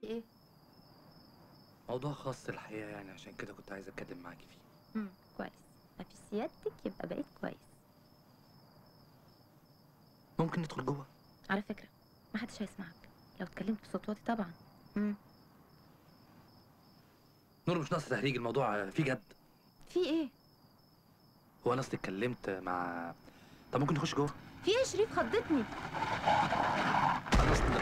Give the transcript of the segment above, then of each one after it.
ايه موضوع خاص الحقيقه يعني عشان كده كنت عايز اتكلم معاكي فيه امم كويس ما في سيادتك يبقى بقيت كويس ممكن ندخل جوه على فكره ما حدش هيسمعك لو اتكلمت بصوت واطي طبعا امم نور مش ناقص تهريج الموضوع فيه جد في ايه هو انا اصلي اتكلمت مع طب ممكن نخش جوه في ايه يا شريف خضتني انا اصلي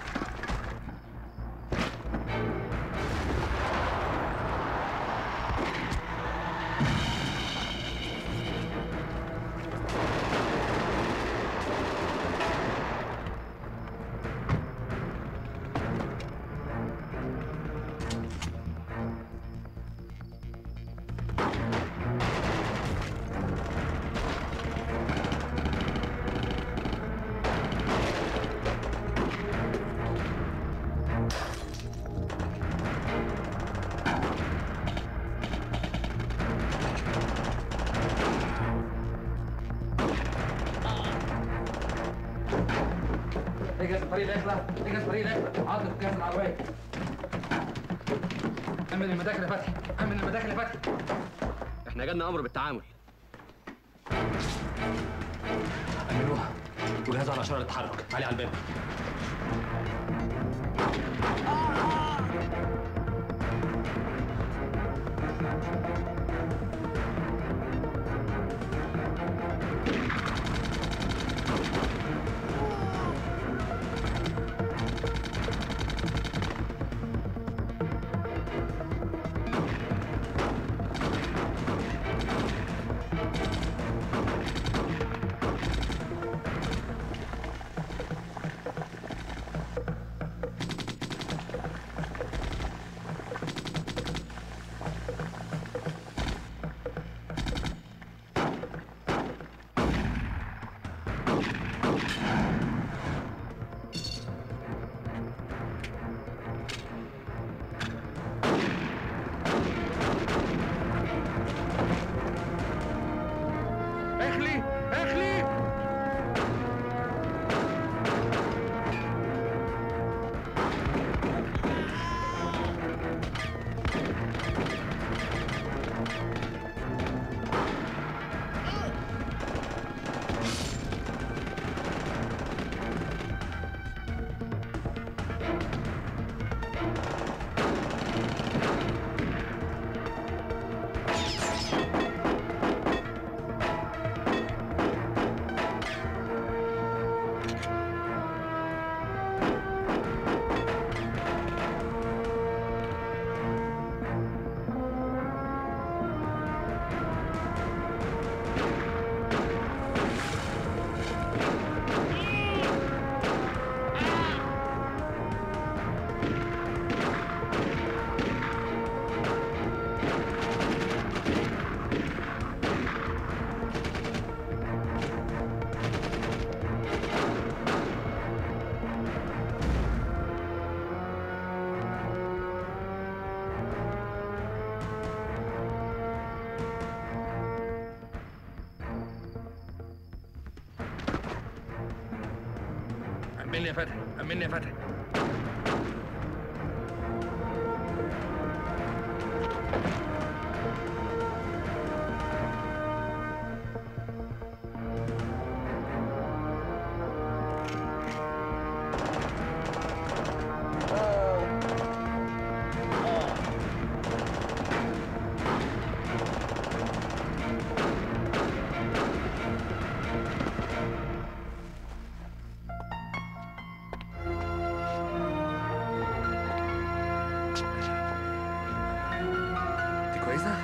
اجهز الطريق الاخلة اجهز الطريق الاخلة عاطف جهز العربية امن المداخل يا فتحي امن المداخل يا فتحي احنا جالنا امر بالتعامل امنوها وجهزوا على اشاره التحرك علي على الباب اخلي اخلي امني يا فتحي امني يا فتحي انت كويسه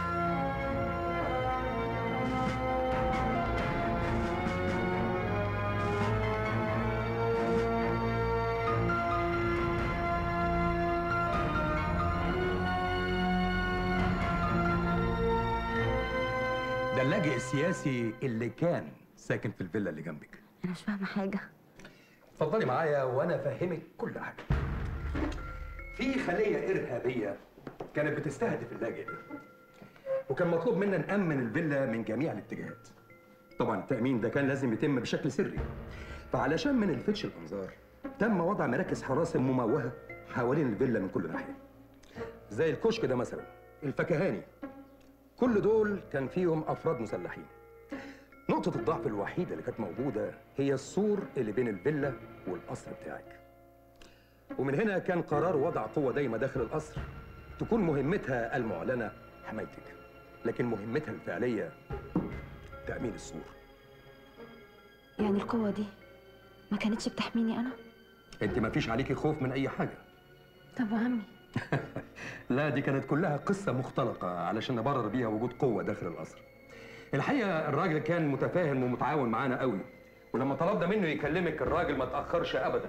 ده اللاجئ السياسي اللي كان ساكن في الفيلا اللي جنبك انا مش فاهمه حاجه اتفضلي معايا وانا افهمك كل حاجه في خليه ارهابيه كانت بتستهدف اللاجئ ده وكان مطلوب منا نامن الفيلا من جميع الاتجاهات طبعا التامين ده كان لازم يتم بشكل سري فعلشان ما نلفتش الانظار تم وضع مراكز حراسه مموهه حوالين الفيلا من كل ناحيه زي الكشك ده مثلا الفكهاني كل دول كان فيهم افراد مسلحين نقطة الضعف الوحيدة اللي كانت موجودة هي السور اللي بين الفيلا والقصر بتاعك ومن هنا كان قرار وضع قوة دايمة داخل القصر تكون مهمتها المعلنة حمايتك لكن مهمتها الفعلية تأمين السور يعني القوة دي ما كانتش بتحميني أنا انت ما فيش عليكي خوف من اي حاجة طب وعمي لا دي كانت كلها قصة مختلقة علشان نبرر بيها وجود قوة داخل القصر الحقيقة الراجل كان متفاهم ومتعاون معانا قوي ولما طلبنا منه يكلمك الراجل ما تأخرش أبدا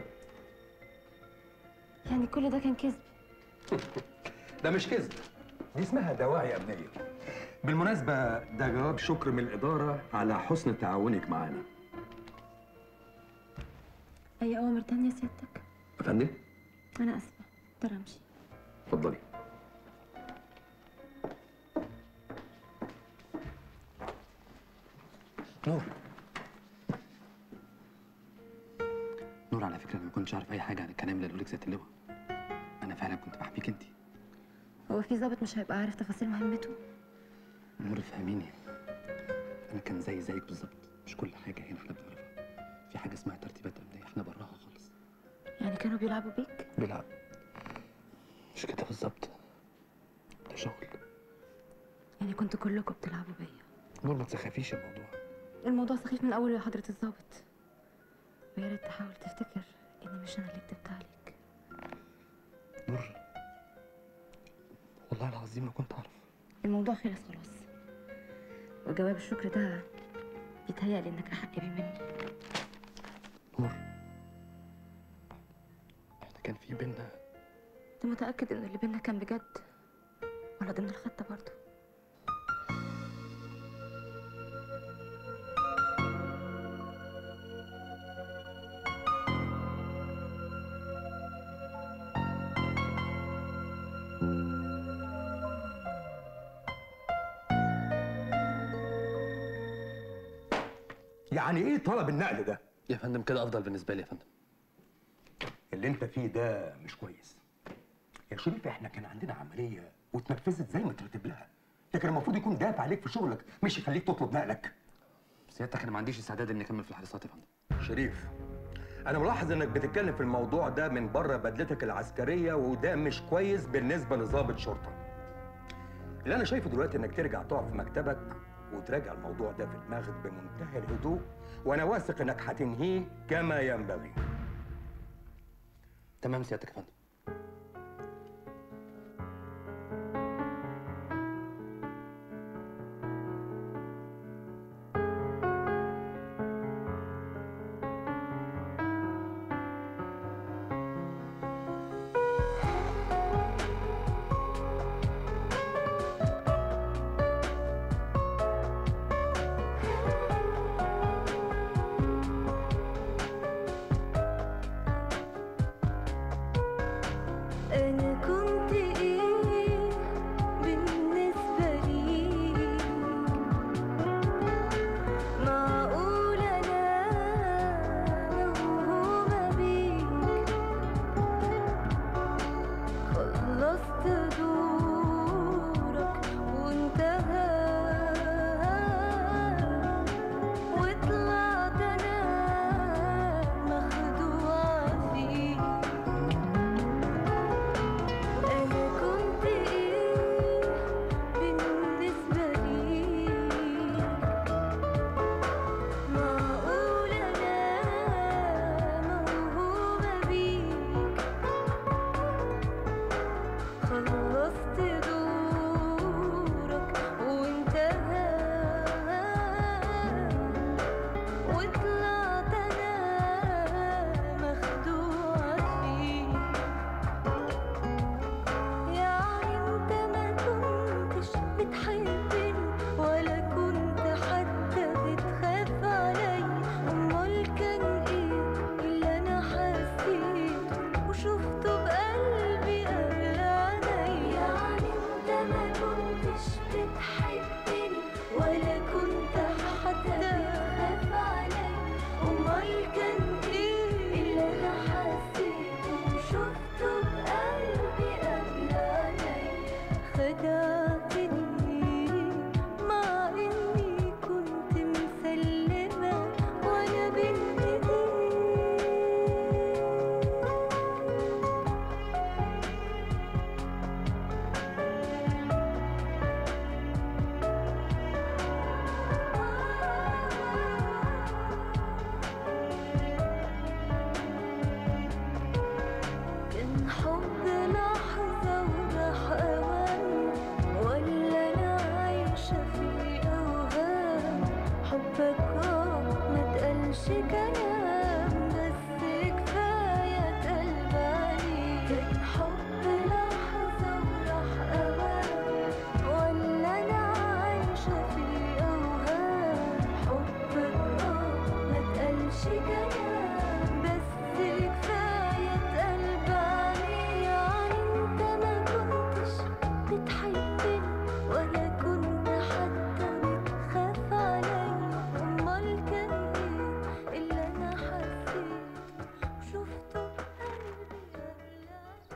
يعني كل ده كان كذب ده مش كذب دي اسمها دواعي أمنية بالمناسبة ده جواب شكر من الإدارة على حسن تعاونك معانا أي أوامر تانية سيادتك يا فندم أنا آسفة ترى أمشي اتفضلي نور نور على فكره انا ما كنتش عارف اي حاجه عن الكلام اللي قالوا لك ذات اللواء انا فعلا كنت بحميك انت هو في ضابط مش هيبقى عارف تفاصيل مهمته نور فهميني انا كان زي زيك بالظبط مش كل حاجه هنا احنا بنعرفها في حاجه اسمها ترتيبات امنيه احنا براها خالص يعني كانوا بيلعبوا بيك بيلعب مش كده بالظبط ده شغل يعني كنتوا كلكم بتلعبوا بيا نور ما تسخفيش الموضوع الموضوع سخيف من أول يا حضرة الضابط ويا ريت تحاول تفتكر إني مش أنا اللي كدبت عليك نور والله العظيم ما كنت اعرف الموضوع خلص خلاص وجواب الشكر ده بيتهيألي إنك أحق بيه مني نور احنا كان في بينا أنت متأكد إن اللي بينا كان بجد ولا ضمن الخطة برضه يعني إيه طلب النقل ده؟ يا فندم كده افضل بالنسبه لي يا فندم اللي أنت فيه ده مش كويس يا شريف إحنا كان عندنا عملية واتنفذت زي ما ترتب لها لكن المفروض يكون دافع عليك في شغلك مش يخليك تطلب نقلك سيادتك انا ما عنديش استعداد اني اكمل في الحراسات يا فندم شريف انا ملاحظ انك بتتكلم في الموضوع ده من بره بدلتك العسكريه وده مش كويس بالنسبه لضابط شرطه اللي انا شايفه دلوقتي انك ترجع تقعد في مكتبك وتراجع الموضوع ده في دماغك بمنتهى الهدوء وانا واثق انك هتنهيه كما ينبغي تمام سيادتك يا فندم كان حب لحظة وراح أوان ولا أنا عايشة في أوهام حبك آه ما تقلش كلام بس كفاية قلب عليك كان حب لحظة وراح أوان ولا أنا عايشة في أوهام حبك آه ما تقلش كلام بس كفاية قلب عليه يعني انت ما كنتش بتحبني ولا كنت حتى بتخاف عليا امال كان ايه اللي انا حسيت وشفته بقلبي قبل عليا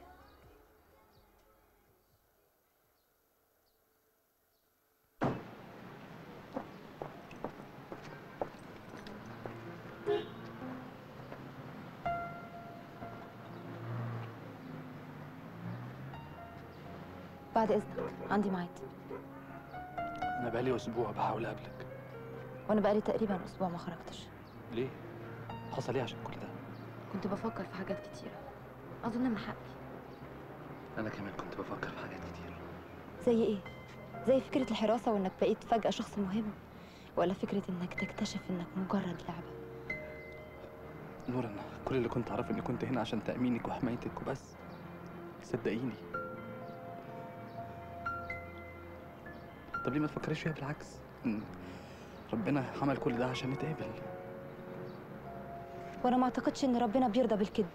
بعد اذنك عندي ميعاد انا بقالي اسبوع بحاول اقابلك وانا بقالي تقريبا اسبوع ما خرجتش ليه حصل ايه عشان كل ده كنت بفكر في حاجات كتيره اظن من حقي انا كمان كنت بفكر في حاجات كتير زي ايه زي فكره الحراسه وانك بقيت فجاه شخص مهم ولا فكره انك تكتشف انك مجرد لعبه نور انا كل اللي كنت اعرفه اني كنت هنا عشان تامينك وحمايتك وبس صدقيني طب ليه ما تفكريش فيها بالعكس إن ربنا عمل كل ده عشان نتقابل وانا ما اعتقدش ان ربنا بيرضى بالكذب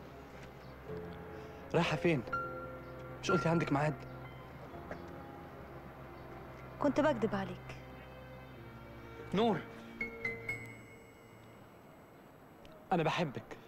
رايحه فين مش قلتي عندك ميعاد كنت بكذب عليك نور انا بحبك